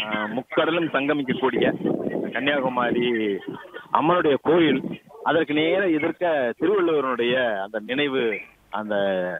அஹ், முக்கடலும் சங்கமிக்கக்கூடிய கன்னியாகுமரி அம்மனுடைய கோயில் அதற்கு நேர எதிர்க்க திருவள்ளுவருடைய அந்த நினைவு அந்த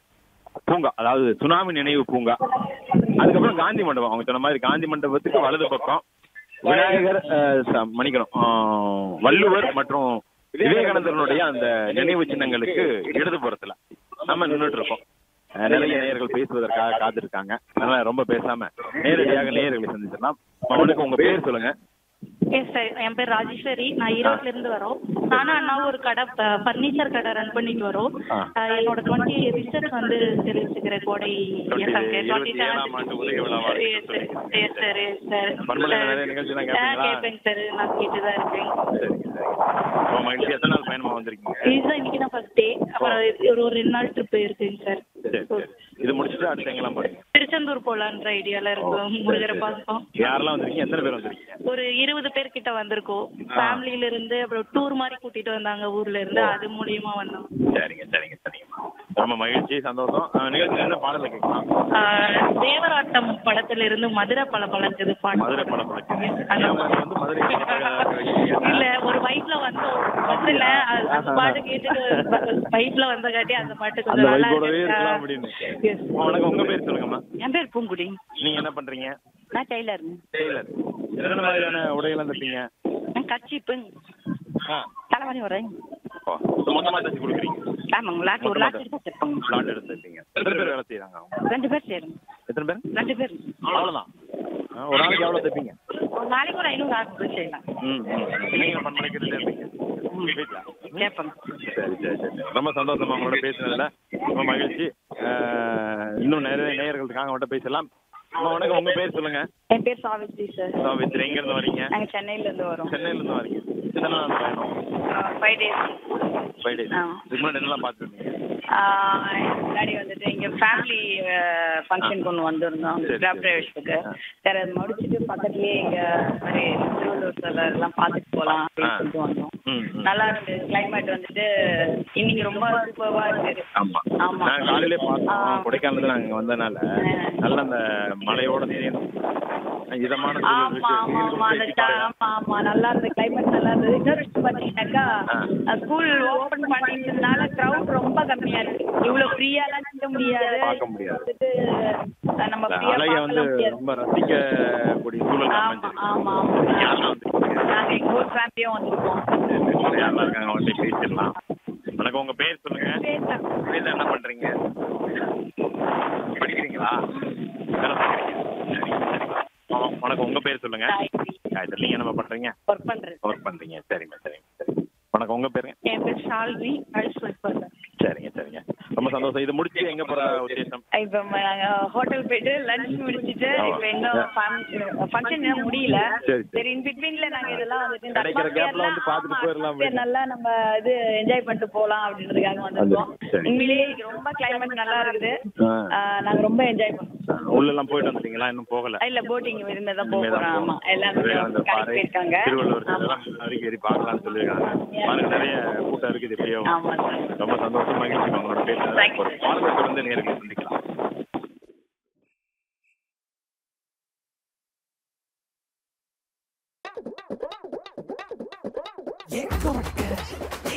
பூங்கா அதாவது சுனாமி நினைவு பூங்கா அதுக்கப்புறம் காந்தி மண்டபம் அவங்க சொன்ன மாதிரி காந்தி மண்டபத்துக்கு வலது பக்கம் விநாயகர் அஹ், ச- மன்னிக்கணும் அஹ், வள்ளுவர் மற்றும் விவேகானந்தரனுடைய அந்த நினைவு சின்னங்களுக்கு இடதுபுறத்துல நம்ம நின்றுட்டு இருக்கோம் அஹ், நிறைய நேயர்கள் பேசுவதற்காக காத்திருக்காங்க அதனால ரொம்ப பேசாம நேரடியாக நேயர்களை சந்திச்சிடலாம் அவனுக்கு உங்க பேர் சொல்லுங்க எஸ் சார் என் பேர் ராஜேஸ்வரி நான் ஈரோட்ல இருந்து வரோம் நானும் அண்ணாவும் ஒரு கடை ஃபர்னிச்சர் கடை ரன் பண்ணிட்டு வரோம் ஆ. அஹ் என்னோட டுவெண்ட்டி ரிசர்ச் வந்து தெரிவிச்சுக்கிற கோடை இருபத்தி ஏழாம் ஆண்டு உதய விழாவா இருக்கு. எஸ் சார் எஸ் சார் பண்பலையில நிறைய நிகழ்ச்சிலாம் கேட்பீங்களா? கேட்பேங்க சார் நான் கேட்டுதான் இருக்கேன் சரி சரி ரொம்ப மகிழ்ச்சி எத்தனை நாள் பயணமா வந்திருக்கீங்க இதுதான் இன்னைக்கு தான் ஃபர்ஸ்ட் டே அப்புறம் ஒரு ஒரு ரெண்டு நாள் ட்ரிப் இருக்குங்க சார் சரி சரி இது முடிச்சுட்டு அடுத்து எங்கெல்லாம் போறீங்க திருச்செந்தூர் போலான்ற ஐடியால இருக்கோம் முருகரை பார்த்தோம் யாரெல்லாம் வந்திருக்கீங்க எத்தனை பேர் வந்திருக்கீங்க ஒரு இருபது பேர் கிட்ட வந்திருக்கோம் ஃபேமிலியில இருந்து அப்புறம் டூர் மாதிரி கூட்டிட்டு வந்தாங்க ஊர்ல இருந்து அது மூலியமா வந்தோம் சரிங்க சரிங்க சரிங்க ரொம்ப மகிழ்ச்சி சந்தோஷம் அஹ், நிகழ்ச்சியில என்ன பாடல கேட்கலாம் ஆஹ் தேவராட்டம் படத்துல இருந்து மதுரை பல பழக்குது மதுரை பாட்டு படம் பழக்கம் அந்த வந்து மதுரை படம் இல்ல ஒரு பைக்ல வந்தோம் பஸ்ல அந்த பாட்டு கேட்டுட்டு பைக்ல வந்தகாட்டி அந்த பாட்டு அந்த கொஞ்சம் நல்லா வைப்போடவே இருக்கலாம் இருக்கு அப்படின்னு Yes. வணக்கம் உங்க பேர் சொல்லுங்கம்மா என் பேர் பூங்குடி நீங்க என்ன பண்றீங்க நான் டெய்லர் டெய்லர் எத்தனை மாதிரியான உடைகள்லாம் தைப்பீங்க நான் கச்சிப்பு ஆ தலைவலி வரேன் ஓ, மொத்தமா தைச்சு கொடுக்குறீங்க ஆமாங்க லாட்டு ஒரு லாட்டு எடுத்து வச்சிருப்பாங்க பிளாட் எடுத்து தைப்பீங்க எத்தனை பேர் வேலை செய்யறாங்க அவங்க ரெண்டு பேர் சேரும் எத்தனை பேர் ரெண்டு பேர் அவ்வளவுதான் ஆ, ஒரு நாளைக்கு எவ்வளவு தைப்பீங்க ஒரு நாளைக்கு ஒரு ஐநூறு ஆறு பேர் செய்யலாம் ம் நீங்க பண்பலைக்கிட்டு இருப்பீங்க வீட்டுல கேட்பாங்க சரி சரி சரி ரொம்ப சந்தோஷமா உங்களோட பேசுனதுல ரொம்ப மகிழ்ச்சி அஹ், இன்னும் நிறைய நேயர்கள் இருக்காங்க அவங்கள்ட்ட பேசலாம் அம்மா வணக்கம் உங்க பேர் சொல்லுங்க என் பேர் சாவித்ரி சார் சாவித்ரி எங்க இருந்து வரீங்க நாங்கள் சென்னையில இருந்து வரோம் சென்னையில இருந்து வரீங்க எத்தனை நாள் பயணம் ஃபைவ் டேஸ் ஃபைவ் டேஸ் ஆ. இதுக்கு முன்னாடி என்னெல்லாம் பார்த்துருந்தீங்க முன்னாடி வந்துட்டு இங்க ஃபேமிலி ஃபங்க்ஷன் கொண்டு வந்திருந்தோம் சரி, கிராப் சரி. டிரைவர்ஸுக்கு சரி அது முடிச்சுட்டு பக்கத்துலயே இங்க மாதிரி திருவள்ளூர் சிலர் எல்லாம் பார்த்துட்டு போலாம் அப்படின்னு சொல்லிட்டு வந்தோம் ம், ம். நல்லா இருக்கு கிளைமேட் வந்துட்டு இன்னைக்கு ரொம்ப சூப்பர்வா இருக்கு ஆமா ஆமா. நான் காலையிலே ஆ. பார்த்தோம் கொடைக்கானல்ல நாங்க வந்தனால நல்ல அந்த மலையோட சேர்ந்து இதமான சூழல் ஆமா இருக்கு. ஆமா ஆமா அந்த இயற்கை ட- பாருங்க. ஆமா ஆமா நல்லா இருந்தது கிளைமேட் நல்லா இருந்தது இன்னொரு விஷயம் பாத்தீங்கன்னாக்கா ஆ. ஸ்கூல் ஓபன் பண்ணிட்டதுனால கிரவுட் ரொம்ப கம்மியா இருக்கு இவ்வளவு ஃப்ரீயாலாம் நிக்க முடியாது பார்க்க முடியாது. வந்துட்டு, அஹ், நம்ம இந்த ஃப்ரீயா அழகை வந்து பார்க்க முடியாது ரொம்ப ரசிக்கக்கூடிய சூழல் ஆமா அமைஞ்சிருக்கு. ஆமா ஆமா யாரெல்லாம் வந்திருக்கீங்க? நாங்க எங்க ஊர் ஃபேமிலியும் வந்திருக்கோம் யாரெல்லாம் இருக்காங்க அவங்கள்ட்ட பேசிடலாம் வணக்கம் உங்க பேர் சொல்லுங்க வீட்டுல என்ன பண்றீங்க படிக்கிறீங்களா வேலை பார்க்குறீங்க சரிங்க சரிங்க ஆ, வணக்கம் உங்க பேர் சொல்லுங்க காயத்ரி காயத்ரி நீங்க என்ன பண்றீங்க ஒர்க் பண்றது ஒர்க் பண்றீங்க சரிங்க சரிங்க சரி வணக்கம் உங்க பேருங்க என் பேர் ஷால்வி ஹவுஸ் ஒய்ஃப் சரிங்க சரிங்க ரொம்ப சந்தோஷம் இது முடிச்சு எங்க போற உத்தேசம் இப்ப ம- நாங்க ஹோட்டல் போயிட்டு லஞ்ச் முடிச்சிட்டு ஆமா. இப்ப இன்னும் ஃபங்க்ஷன் இன்னும் முடியல சரி, சரி. சரி இன் பிட்வீன்ல நாங்க இதெல்லாம் வந்துட்டு இந்த கிடைக்கிற atmosphere gapல வந்து லாம் பார்த்துட்டு ஆமா, போயிடலாம் atmosphere நல்லா நம்ம இது என்ஜாய் பண்ணிட்டு போலாம் அப்படின்றதுக்காக வந்திருக்கோம் சரி. உண்மையிலேயே இங்க ரொம்ப கிளைமேட் நல்லா இருக்குது ஆ. ஆ, நாங்க ரொம்ப என்ஜாய் பண்ணோம் உள்ள எல்லாம் போயிட்டு வந்துட்டீங்களா இன்னும் போகல இல்ல போட்டிங் இனிமே தான் போக இனிமே தான் போறோம் ஆமா போகணும். எல்லாரும் விவேகானந்தர் கடைக்கு பாறை, போயிருக்காங்க திருவள்ளுவர் ஆமா இதெல்லாம் வரைக்கும் ஏறி பார்க்கலாம்னு சொல்லியிருக்காங்க பாருங்க நிறைய கூட்டம் இருக்குது இப்படியும் ஆமா சார் ரொம்ப சந்தோஷம் மகிழ்ச்சி உங்களோட பேசுறது Thank you. ஒரு பாடலை தொடர்ந்து நேரங்களை சந்திக்கலாம்